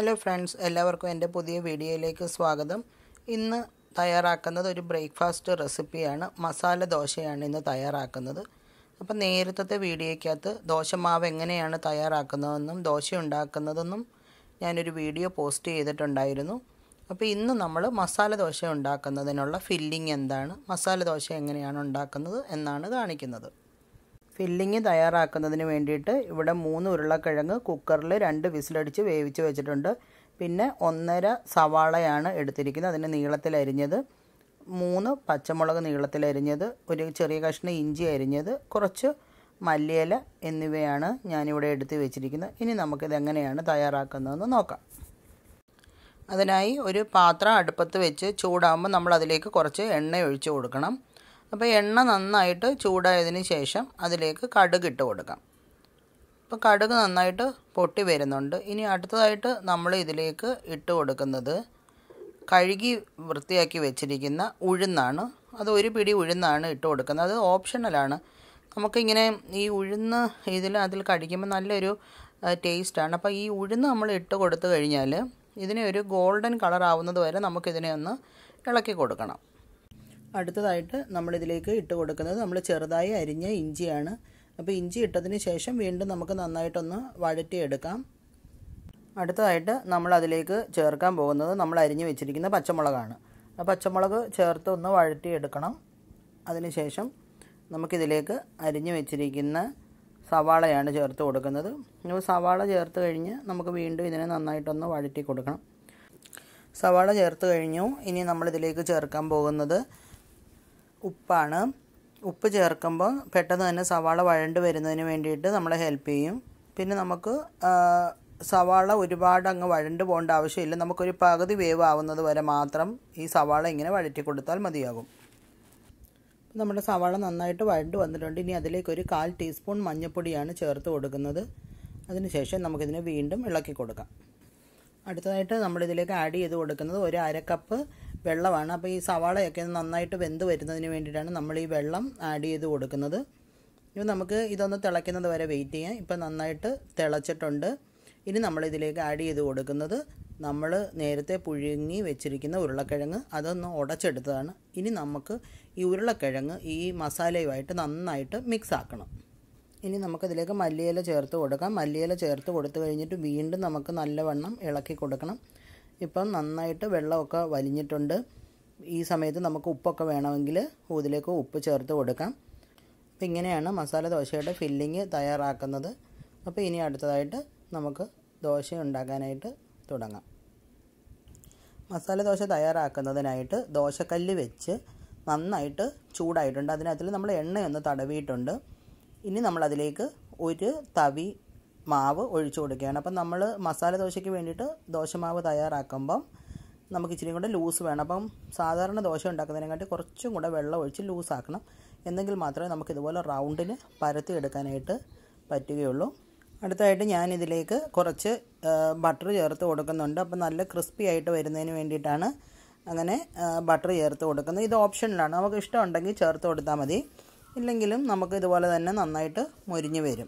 hello friends എല്ലാവർക്കും എൻ്റെ പുതിയ വീഡിയോയിലേക്ക് സ്വാഗതം ഇന്ന് തയ്യാറാക്കുന്നത് ഒരു ബ്രേക്ക്ഫാസ്റ്റ് റെസിപ്പിയാണ് മസാല ദോശയാണ് ഇന്ന് തയ്യാറാക്കുന്നത് അപ്പം നേരത്തെ വീഡിയോയ്ക്കകത്ത് ദോശമാവ് എങ്ങനെയാണ് തയ്യാറാക്കുന്നതെന്നും ദോശ ഉണ്ടാക്കുന്നതെന്നും ഞാനൊരു വീഡിയോ പോസ്റ്റ് ചെയ്തിട്ടുണ്ടായിരുന്നു അപ്പോൾ ഇന്ന് നമ്മൾ മസാല ദോശ ഉണ്ടാക്കുന്നതിനുള്ള ഫില്ലിംഗ് എന്താണ് മസാല ദോശ എങ്ങനെയാണ് ഉണ്ടാക്കുന്നത് എന്നാണ് കാണിക്കുന്നത് ഫില്ലിങ് തയ്യാറാക്കുന്നതിന് വേണ്ടിയിട്ട് ഇവിടെ മൂന്ന് ഉരുളക്കിഴങ്ങ് കുക്കറിൽ രണ്ട് വിസിലടിച്ച് വേവിച്ച് വെച്ചിട്ടുണ്ട് പിന്നെ ഒന്നര സവാളയാണ് എടുത്തിരിക്കുന്നത് അതിന് നീളത്തിലരിഞ്ഞത് മൂന്ന് പച്ചമുളക് നീളത്തിലരിഞ്ഞത് ഒരു ചെറിയ കഷ്ണം ഇഞ്ചി അരിഞ്ഞത് കുറച്ച് മല്ലിയില എന്നിവയാണ് ഞാനിവിടെ എടുത്ത് വെച്ചിരിക്കുന്നത് ഇനി നമുക്കിത് എങ്ങനെയാണ് തയ്യാറാക്കുന്നതെന്ന് നോക്കാം അതിനായി ഒരു പാത്രം അടുപ്പത്ത് വെച്ച് ചൂടാകുമ്പോൾ നമ്മൾ അതിലേക്ക് കുറച്ച് എണ്ണ ഒഴിച്ച് കൊടുക്കണം അപ്പോൾ എണ്ണ നന്നായിട്ട് ചൂടായതിന് ശേഷം അതിലേക്ക് കടുക് ഇട്ട് കൊടുക്കാം അപ്പോൾ കടുക് നന്നായിട്ട് പൊട്ടി വരുന്നുണ്ട് ഇനി അടുത്തതായിട്ട് നമ്മൾ ഇതിലേക്ക് ഇട്ട് കൊടുക്കുന്നത് കഴുകി വൃത്തിയാക്കി വെച്ചിരിക്കുന്ന ഉഴുന്നാണ് അത് ഒരു പിടി ഉഴുന്നാണ് ഇട്ട് കൊടുക്കുന്നത് അത് ഓപ്ഷണലാണ് നമുക്കിങ്ങനെ ഈ ഉഴുന്ന് ഇതിൽ അതിൽ കഴിക്കുമ്പോൾ നല്ലൊരു ടേസ്റ്റാണ് അപ്പോൾ ഈ ഉഴുന്ന് നമ്മൾ ഇട്ട് കൊടുത്തു കഴിഞ്ഞാൽ ഇതിനെ ഒരു ഗോൾഡൻ കളർ ആവുന്നത് വരെ നമുക്കിതിനെ ഒന്ന് ഇളക്കി കൊടുക്കണം അടുത്തതായിട്ട് നമ്മളിതിലേക്ക് ഇട്ട് കൊടുക്കുന്നത് നമ്മൾ ചെറുതായി അരിഞ്ഞ ഇഞ്ചിയാണ് അപ്പോൾ ഇഞ്ചി ഇട്ടതിന് ശേഷം വീണ്ടും നമുക്ക് നന്നായിട്ടൊന്ന് വഴറ്റിയെടുക്കാം അടുത്തതായിട്ട് നമ്മൾ അതിലേക്ക് ചേർക്കാൻ പോകുന്നത് നമ്മൾ അരിഞ്ഞു വെച്ചിരിക്കുന്ന പച്ചമുളകാണ് ആ പച്ചമുളക് ചേർത്ത് ഒന്ന് വഴറ്റിയെടുക്കണം അതിനുശേഷം നമുക്കിതിലേക്ക് അരിഞ്ഞു വെച്ചിരിക്കുന്ന സവാളയാണ് ചേർത്ത് കൊടുക്കുന്നത് അപ്പോൾ സവാള ചേർത്ത് കഴിഞ്ഞ് നമുക്ക് വീണ്ടും ഇതിനെ നന്നായിട്ടൊന്ന് വഴറ്റി കൊടുക്കണം സവാള ചേർത്ത് കഴിഞ്ഞു ഇനി നമ്മളിതിലേക്ക് ചേർക്കാൻ പോകുന്നത് ഉപ്പാണ് ഉപ്പ് ചേർക്കുമ്പോൾ പെട്ടെന്ന് തന്നെ സവാള വഴണ്ട് വരുന്നതിന് വേണ്ടിയിട്ട് നമ്മളെ ഹെൽപ്പ് ചെയ്യും പിന്നെ നമുക്ക് സവാള ഒരുപാട് അങ്ങ് വഴണ്ട് പോകേണ്ട ആവശ്യമില്ല നമുക്കൊരു പകുതി വേവ് ആവുന്നത് വരെ മാത്രം ഈ സവാള ഇങ്ങനെ വഴറ്റി കൊടുത്താൽ മതിയാകും നമ്മുടെ സവാള നന്നായിട്ട് വഴണ്ട് വന്നിട്ടുണ്ട് ഇനി അതിലേക്ക് ഒരു കാൽ ടീസ്പൂൺ മഞ്ഞൾപ്പൊടിയാണ് ചേർത്ത് കൊടുക്കുന്നത് അതിനുശേഷം നമുക്കിതിനെ വീണ്ടും ഇളക്കി കൊടുക്കാം അടുത്തതായിട്ട് നമ്മളിതിലേക്ക് ആഡ് ചെയ്ത് കൊടുക്കുന്നത് ഒരു അര കപ്പ് വെള്ളമാണ് അപ്പോൾ ഈ സവാളയൊക്കെ നന്നായിട്ട് വെന്ത് വരുന്നതിന് വേണ്ടിയിട്ടാണ് നമ്മൾ ഈ വെള്ളം ആഡ് ചെയ്ത് കൊടുക്കുന്നത് ഇനി നമുക്ക് ഇതൊന്ന് തിളയ്ക്കുന്നത് വരെ വെയിറ്റ് ചെയ്യാം ഇപ്പം നന്നായിട്ട് തിളച്ചിട്ടുണ്ട് ഇനി നമ്മളിതിലേക്ക് ആഡ് ചെയ്ത് കൊടുക്കുന്നത് നമ്മൾ നേരത്തെ പുഴുങ്ങി വെച്ചിരിക്കുന്ന ഉരുളക്കിഴങ്ങ് അതൊന്ന് ഉടച്ചെടുത്തതാണ് ഇനി നമുക്ക് ഈ ഉരുളക്കിഴങ്ങ് ഈ മസാലയുമായിട്ട് നന്നായിട്ട് മിക്സ് ആക്കണം ഇനി നമുക്കതിലേക്ക് മല്ലിയില ചേർത്ത് കൊടുക്കാം മല്ലിയില ചേർത്ത് കൊടുത്തു കഴിഞ്ഞിട്ട് വീണ്ടും നമുക്ക് നല്ലവണ്ണം ഇളക്കി കൊടുക്കണം ഇപ്പം നന്നായിട്ട് വെള്ളമൊക്കെ വലിഞ്ഞിട്ടുണ്ട് ഈ സമയത്ത് നമുക്ക് ഉപ്പൊക്കെ വേണമെങ്കിൽ ഇതിലേക്ക് ഉപ്പ് ചേർത്ത് കൊടുക്കാം അപ്പോൾ ഇങ്ങനെയാണ് മസാല ദോശയുടെ ഫില്ലിങ് തയ്യാറാക്കുന്നത് അപ്പോൾ ഇനി അടുത്തതായിട്ട് നമുക്ക് ദോശ ഉണ്ടാക്കാനായിട്ട് തുടങ്ങാം മസാല ദോശ തയ്യാറാക്കുന്നതിനായിട്ട് ദോശക്കല്ല് വെച്ച് നന്നായിട്ട് ചൂടായിട്ടുണ്ട് അതിനകത്തിൽ നമ്മൾ എണ്ണയൊന്ന് തടവിയിട്ടുണ്ട് ഇനി നമ്മളതിലേക്ക് ഒരു തവി മാവ് ഒഴിച്ചു കൊടുക്കുകയാണ് അപ്പം നമ്മൾ മസാല ദോശയ്ക്ക് വേണ്ടിയിട്ട് ദോശമാവ് തയ്യാറാക്കുമ്പം നമുക്ക് ഇച്ചിരി കൂടെ ലൂസ് വേണം അപ്പം സാധാരണ ദോശ ഉണ്ടാക്കുന്നതിനെക്കാട്ടി കുറച്ചും കൂടെ വെള്ളം ഒഴിച്ച് ലൂസാക്കണം എന്നെങ്കിൽ മാത്രമേ നമുക്ക് ഇതുപോലെ റൗണ്ടിന് പരത്തി എടുക്കാനായിട്ട് പറ്റുകയുള്ളൂ അടുത്തായിട്ട് ഞാനിതിലേക്ക് കുറച്ച് ബട്ടർ ചേർത്ത് കൊടുക്കുന്നുണ്ട് അപ്പം നല്ല ക്രിസ്പി ആയിട്ട് വരുന്നതിന് വേണ്ടിയിട്ടാണ് അങ്ങനെ ബട്ടർ ചേർത്ത് കൊടുക്കുന്നത് ഇത് ഓപ്ഷനിലാണ് നമുക്ക് ഇഷ്ടമുണ്ടെങ്കിൽ ചേർത്ത് കൊടുത്താൽ മതി ഇല്ലെങ്കിലും നമുക്ക് ഇതുപോലെ തന്നെ നന്നായിട്ട് മൊരിഞ്ഞ് വരും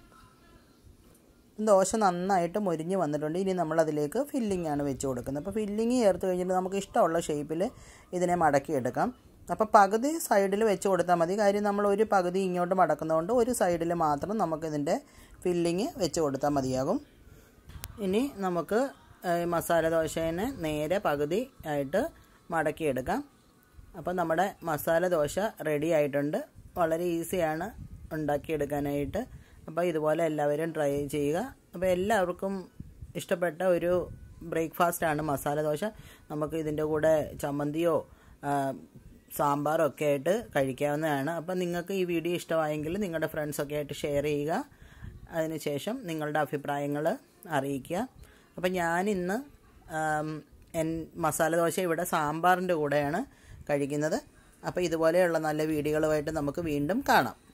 ദോശ നന്നായിട്ട് മൊരിഞ്ഞ് വന്നിട്ടുണ്ട് ഇനി നമ്മളതിലേക്ക് ഫില്ലിംഗ് ആണ് വെച്ച് കൊടുക്കുന്നത് അപ്പോൾ ഫില്ലിങ് ചേർത്ത് കഴിഞ്ഞിട്ട് നമുക്ക് ഇഷ്ടമുള്ള ഷേപ്പിൽ ഇതിനെ മടക്കിയെടുക്കാം അപ്പോൾ പകുതി സൈഡിൽ വെച്ച് കൊടുത്താൽ മതി കാര്യം നമ്മൾ ഒരു പകുതി ഇങ്ങോട്ട് മടക്കുന്നതുകൊണ്ട് ഒരു സൈഡിൽ മാത്രം നമുക്കിതിൻ്റെ ഫില്ലിങ് വെച്ച് കൊടുത്താൽ മതിയാകും ഇനി നമുക്ക് മസാല ദോശേനെ നേരെ പകുതി ആയിട്ട് മടക്കിയെടുക്കാം അപ്പോൾ നമ്മുടെ മസാല ദോശ റെഡി ആയിട്ടുണ്ട് വളരെ ഈസിയാണ് ഉണ്ടാക്കിയെടുക്കാനായിട്ട് അപ്പോൾ ഇതുപോലെ എല്ലാവരും ട്രൈ ചെയ്യുക അപ്പോൾ എല്ലാവർക്കും ഇഷ്ടപ്പെട്ട ഒരു ബ്രേക്ക്ഫാസ്റ്റാണ് മസാല ദോശ നമുക്ക് ഇതിൻ്റെ കൂടെ ചമ്മന്തിയോ സാമ്പാറോ ഒക്കെ ആയിട്ട് കഴിക്കാവുന്നതാണ് അപ്പം നിങ്ങൾക്ക് ഈ വീഡിയോ ഇഷ്ടമായെങ്കിൽ നിങ്ങളുടെ ഫ്രണ്ട്സൊക്കെ ആയിട്ട് ഷെയർ ചെയ്യുക അതിനുശേഷം നിങ്ങളുടെ അഭിപ്രായങ്ങൾ അറിയിക്കുക അപ്പം ഞാനിന്ന് എൻ മസാല ദോശ ഇവിടെ സാമ്പാറിൻ്റെ കൂടെയാണ് കഴിക്കുന്നത് അപ്പോൾ ഇതുപോലെയുള്ള നല്ല വീഡിയോകളുമായിട്ട് നമുക്ക് വീണ്ടും കാണാം